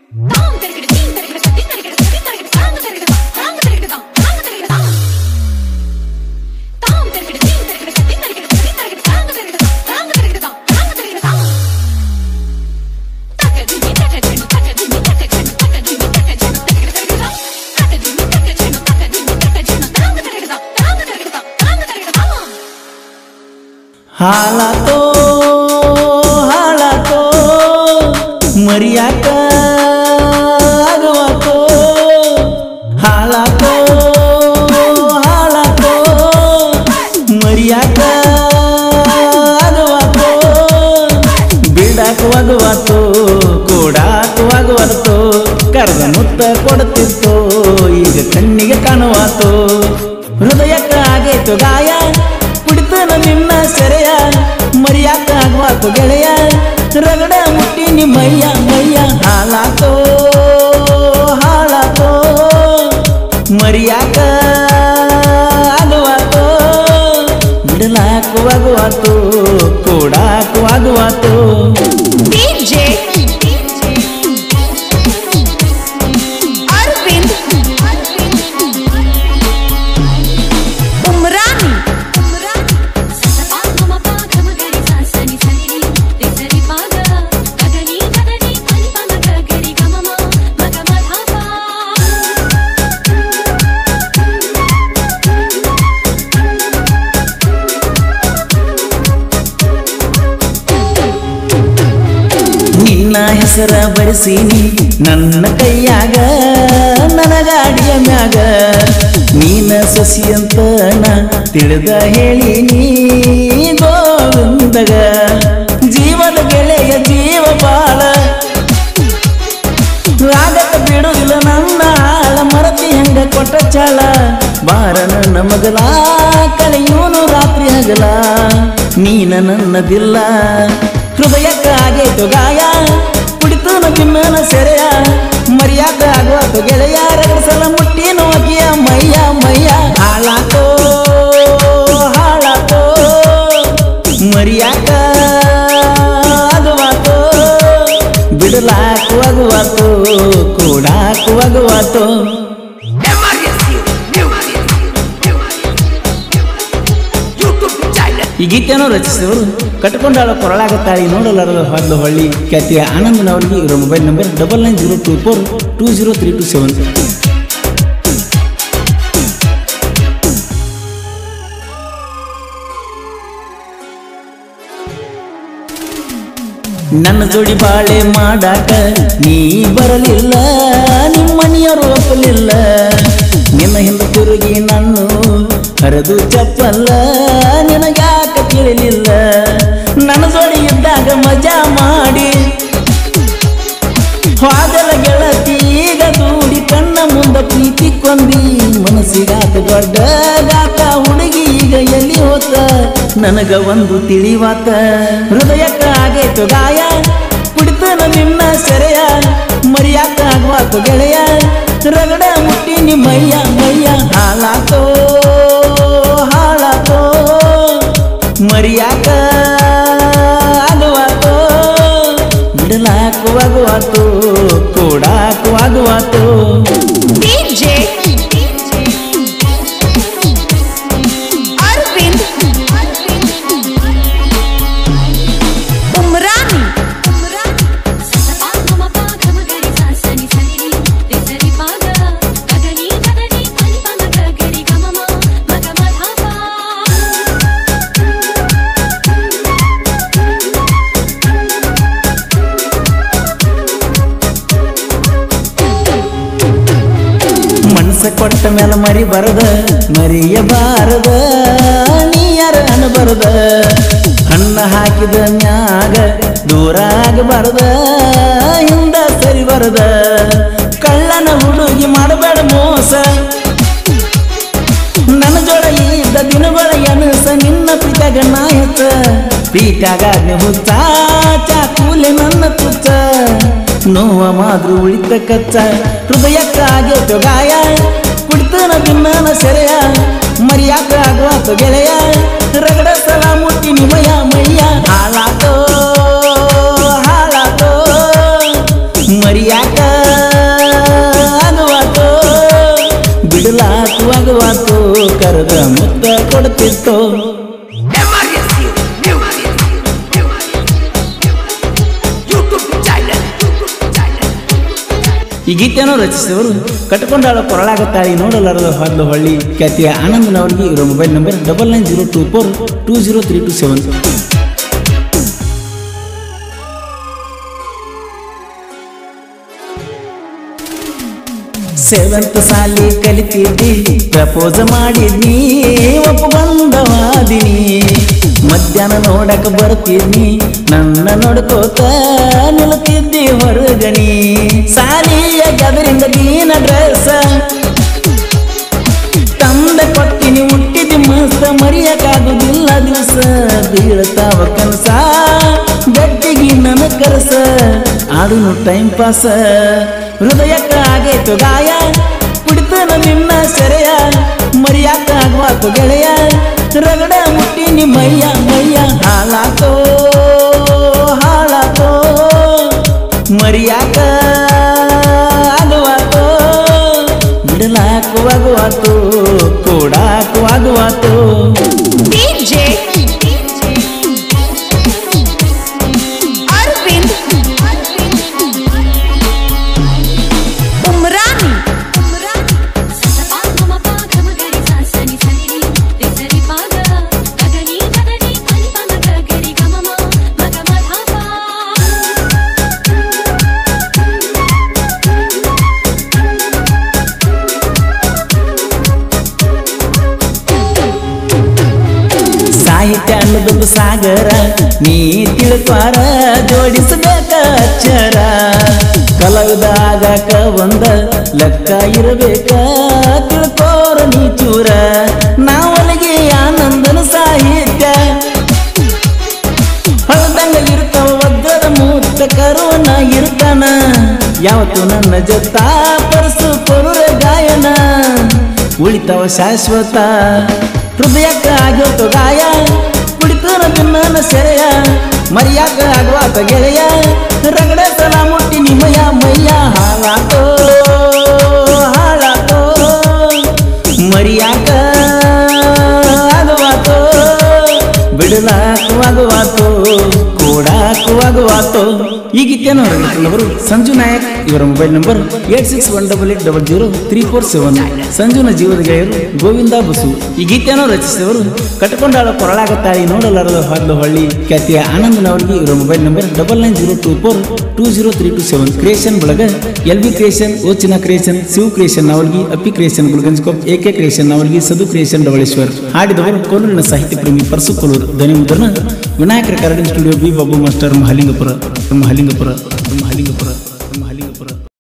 தாம் தருகிடு தீம் தருகிடு தத்தி தருகிடு தத்தி தருகிடு தாங்க தருகிடு தாம் தாங்க தருகிடு தாம் தாங்க தருகிடு தாம் தாம் தருகிடு தீம் தருகிடு தத்தி தருகிடு தத்தி தருகிடு தாங்க தருகிடு தாம் தாங்க தருகிடு தாம் தாங்க தருகிடு தாம் தக்கதிமி தக்கஜனு தக்கதிமி தக்கஜனு தக்கதிமி தக்கஜனு தருகிடு தருகிடு தாம் தக்கதிமி தக்கஜனு தக்கதிமி தக்கஜனு தாங்க தருகிடு தாம் தாங்க தருகிடு தாம் தாங்க தருகிடு தாம் ಹಾಳಾತೋ ಹಾಳಾತೋ ಮರಿಯಾಕ ಆಗವಾತೋ ಹಾಳಾತೋ ಹಾಳಾತೋ ಮರಿಯಾಕ ಆಗವಾತೋ ಬಿಡಾಕವಾಗವಾತೋ ಕೊಡಾಕವಾಗವಾತೋ ಕರ್ದ ಮುತ್ತ ಕೊಡುತ್ತಿತ್ತೋ ಈಗ ಕಣ್ಣಿಗೆ ಕಾಣುವಾತೋ ಹೃದಯಕ್ಕ ಆಗೇತು ಗಾಯ ಕುಡಿತನ ನಿನ್ನ ಸೆರೆಯ ಮರಿಯಾಕ ಆಗ್ವಾತು ಗೆಳೆಯ ರಗಡ ಮುಟ್ಟಿ ನಿಮ್ಮಯ್ಯ ಮಯ್ಯ ಹಾಳಾತೋ ಹಾಳಾತೋ ಮರಿಯಾಕ ಆಗುವಾತೋ ಬಿಡಲಾಕು ಆಗುವಾತು ಕೂಡಾಕು ಆಗುವಾತು DJ Arvind Umrani ನಿನ್ನ ಹೆಸರ ಬರೆಸೀನಿ ನನ್ನ ಕೈಯಾಗ ನನಗಾಡಿಯ ಮ್ಯಾಗ ನೀನ ಸಸಿ ಅಂತ ನಾ ತಿಳಿದ ಹೇಳೀನಿ ಗೋವಿಂದಗ ಜೀವದ ಗೆಳೆಯ ಜೀವ ಬಾಳ ಆಗತ್ತ ಬಿಡುದಿಲ್ಲ ನನ್ನ ಆಳ ಮರತಿ ಹಂಗ ಕೊಟ್ಟ ಚಾಳ ಬಾರ ನನ್ನ ಮಗಲ ಕಳೆಯೂನು ರಾತ್ರಿ ಹಗಲ ನೀನ ನನ್ನದಿಲ್ಲ ಹೃದಯಕ್ಕ ಆಗೇತು ಗಾಯ ಕುಡಿತನ ತಿನ್ನನ ಸೆರೆಯ ಮರ್ಯಾದ ಆಗೋತು ಗೆಳೆಯ ರಗಸಲ ಮುಟ್ಟಿ ನೋಕಿಯ ಮಯ್ಯ ಮಯ್ಯ ಹಾಳಾತೋ ಹಾಳಾತೋ ಮರ್ಯಾಕ ಆಗುವಾತೋ ಬಿಡಲಾಕು ಆಗುವಾತೋ ಕೂಡಾಕು ಆಗುವಾತೋ ಈ ಗೀತೆಯನ್ನು ರಚಿಸಿದವರು ಕಟ್ಕೊಂಡಾಳ ಕೊರಳಾಗತ್ತಾಳಿ ನೋಡಲಾರದ ಹೊಳ್ಳು ಹೊಳ್ಳಿ ಖ್ಯಾತಿಯ ಆನಂದನವರಿಗೆ ಇವರ mobile number double nine zero two four two zero three two seven ನನ್ನ ಜೋಡಿ ಬಾಳೆ ಮಾಡಾಕ ನೀ ಬರಲಿಲ್ಲ ನಿಮ್ಮ ಮನೆಯವರು ಒಪ್ಪಲಿಲ್ಲ ನಿನ್ನ ಹಿಂದೆ ತಿರುಗಿ ನಾನು ಹರಿದು ಚಪ್ಪಲ್ಲ ನಿನಗ್ಯಾಕ ತಿಳಿಲಿಲ್ಲ ನನ್ನ ಜೋಡಿ ಇದ್ದಾಗ ಮಜಾ ಮಾಡಿ ಹೋದಲ ಗೆಳತಿ ಈಗ ದೂಡಿ ಕಣ್ಣ ಮುಂದ ಪ್ರೀತಿ ಕೊಂದಿ ಮನಸ್ಸಿಗಾತ ದೊಡ್ಡ ಗಾತ ಹುಡುಗಿ ಈಗ ಎಲ್ಲಿ ಹೋತ ನನಗ ಒಂದು ತಿಳಿವಾತ ಹೃದಯಕ್ಕ ಆಗೇತು ಗಾಯ ಕುಡಿತನ ನಿನ್ನ ಸೆರೆಯ ಮರಿಯಾಕ ಆಗ್ವಾತು ಗೆಳೆಯ ರಗಡ ಮುಟ್ಟಿ ನಿಮ್ಮಯ್ಯ ಮಯ್ಯ ಹಾಳಾತೋ ಹಾಳಾತೋ ಮರಿಯಾಕ ಆಗುವಾತೋ ಬಿಡಲಾಕು ಆಗುವಾತು ಕೂಡಾಕು ಆಗುವಾತು DJ Arvind Umrani ಮನಸ್ಸ ಕೊಟ್ಟ ಮೇಲೆ ಮರಿ ಬರದ ಮರಿಯಬಾರದ ನೀ ಯಾರ ಅನಬಾರದ ಹಣ್ಣ ಹಾಕಿದ ಮ್ಯಾಗ ದೂರ ಆಗಬಾರದ ಹಿಂದ ಸರಿ ಬರದ ಕಳ್ಳನ ಹುಡುಗಿ ಮಾಡಬೇಡ ಮೋಸ ನನ್ನ ಜೋಡ ಇದ್ದ ದಿನಗಳ ಎನಸ ನಿನ್ನ ಪ್ರೀತಾಗ ನಾ ಹೆಚ್ಚ ಪ್ರೀತಾಗ ಹುಚ್ಚ ಚಾಕೂಲೆ ನನ್ನ ತುಚ್ಚ ನೋವ ಮಾದ್ರು ಉಳಿತ ಕಚ್ಚ ಹೃದಯಕ್ಕ ಆಗೇತು ಗಾಯ ಕುಡಿತನ ದಿನ್ನನ ಸೆರೆಯ ಮರಿಯಾಕ ಆಗುವಾತು ಗೆಳೆಯ ರಗಡ ಸಲ ಮುಟ್ಟಿ ನಿಮಯ ಮಯ್ಯ ಹಾಳಾತೋ ಹಾಳಾತೋ ಮರಿಯಾಕ ಮಗುವಾತು ಕರೆದ ಮುತ್ತ ಕೊಡ್ತಿತ್ತು MRSU Music YouTube channel channel ಈ ಗೀತೆಯನ್ನು ರಚಿಸಿದವರು ಕಟ್ಕೊಂಡಾಳ ಕೊರಳಾಗತ್ತಾಳಿ ನೋಡಲಾರದ ಹೊದ್ದು ಹೊಳ್ಳಿ ಖ್ಯಾತಿಯ ಆನಂದನವರಿಗೆ ಇವರ mobile number double nine zero two four two zero three two seven seventh ಸಾಲಿ ಕಲಿತಿದ್ದಿ ಪ್ರಪೋಸ್ ಮಾಡಿದ್ನಿ ಒಪ್ಪುಬಂಧವಾದಿನಿ ಮಧ್ಯಾಹ್ನ ನೋಡಕ ಬರ್ತಿದ್ನಿ ನನ್ನ ನೋಡ್ಕೋತ ನಿಲ್ತಿದ್ದಿ ಹೊರಗಣಿ ಸಾಲಿಯ ಗದರಿಂದ ದೀನ ಡ್ರೆಸ್ ತಂದ ಕೊಟ್ಟಿನಿ ಹುಟ್ಟಿದಿ ಮಸ್ತ ಮರಿಯಕ್ಕಾಗುದಿಲ್ಲ ದಿವಸ ಬೀಳ್ತಾವ ಕನಸ ಗಟ್ಟಿಗಿ ನನ್ನ ಕರಸ ಆಡುನು ಟೈಮ್ ಪಾಸ ಹೃದಯಕ್ಕ ಆಗೈತು ಗಾಯ ಕುಡಿತನ ನಿನ್ನ ಸೆರೆಯ ಮರಿಯಾಕ ಆಗುವಾತು ಗೆಳೆಯ ರಗಡ ಮುಟ್ಟಿನಿ ಮೈಯ ಮೈಯ ಹಾಳಾತೋ ಹಾಳಾತೋ ಮರಿಯಾಕ ಆಗುವಾತೋ ಬಿಡಲಾಕು ಆಗುವಾತು ಕೂಡಾಕು ಆಗುವಾತು DJ Arvind Umrani ಸಾಹಿತ್ಯ ಅನ್ನೋದೊಂದು ಸಾಗರ ನೀ ತಿಳ್ಪಾರ ಜೋಡಿಸಬೇಕ ಅಕ್ಷರ ಕಲಾವಿದಾಗ ಒಂದ ಲೆಕ್ಕ ಇರಬೇಕ ತಿಳ್ಕೋರ ನೀ ಚೂರ ನಾವಲಿಗೆ ಆನಂದನ ಸಾಹಿತ್ಯ ಹೊಳದಂಗ ಇರ್ತಾವ ಒದ್ದದ ಮೂತ್ತ ಕರುವನ ಇರ್ತಾನ ಯಾವತ್ತು ನನ್ನ ಜೊತ್ತ ಪರಸು ಕೊರುರ ಗಾಯನ ಉಳಿತಾವ ಶಾಶ್ವತ ಹೃದಯಕ್ಕ ಆಗ್ಯೋತು ಗಾಯ ಕುಡಿತನ ತಿನ್ನ ಸೆರೆಯ ಮರಿಯಾಕ ಆಗುವಾತ ಗೆಳೆಯ ರಗಡ ಸಲ ಮುಟ್ಟಿ ನಿಮಯ ಮೈಯ ಹಾಳಾತೋ ಹಾಳಾತೋ ಮರಿಯಾಕ ಆಗುವಾತೋ ಬಿಡಲಾಕು ಆಗುವಾತು ಕೂಡಾಕು ಆಗುವಾತು ಈ ಗೀತೆಯನ್ನು ಹೊರಗಿಟ್ಟವರು ಸಂಜು ನಾಯಕ್ ಇವರ mobile number eight six one double eight double zero three four seven ಸಂಜುನ ಜೀವದ ಗೆಳೆಯರು ಗೋವಿಂದ ಬಸು ಈ ಗೀತೆಯನ್ನು ರಚಿಸಿದವರು ಕಟ್ಕೊಂಡಾಳ ಕೊರಳಾಗತ್ತಾಳಿ ನೋಡಲಾರದ ಹೊದ್ದು ಹೊಳ್ಳಿ ಖ್ಯಾತಿಯ ಆನಂದನವರಿಗೆ ಇವರ mobile number double nine zero two four two zero three two seven creation ಬಳಗ ಎಲ್ ಬಿ ಕ್ರಿಯೇಷನ್ ಓಚಿನ creation Shiv creation Navalgi Appi creation Gulganjkop A K creation Navalgi Sadu creation Davaleshwar ಹಾಡಿದವರು ಕೋಲೂರಿನ ಸಾಹಿತ್ಯ ಪ್ರೇಮಿ ಪರಸು ಕೋಲೂರು ಧ್ವನಿ ಮುದ್ರಣ Vinayaka Karadi studio B Babu master Mahalingapura Mahalingapura Mahalingapura Mahalingapura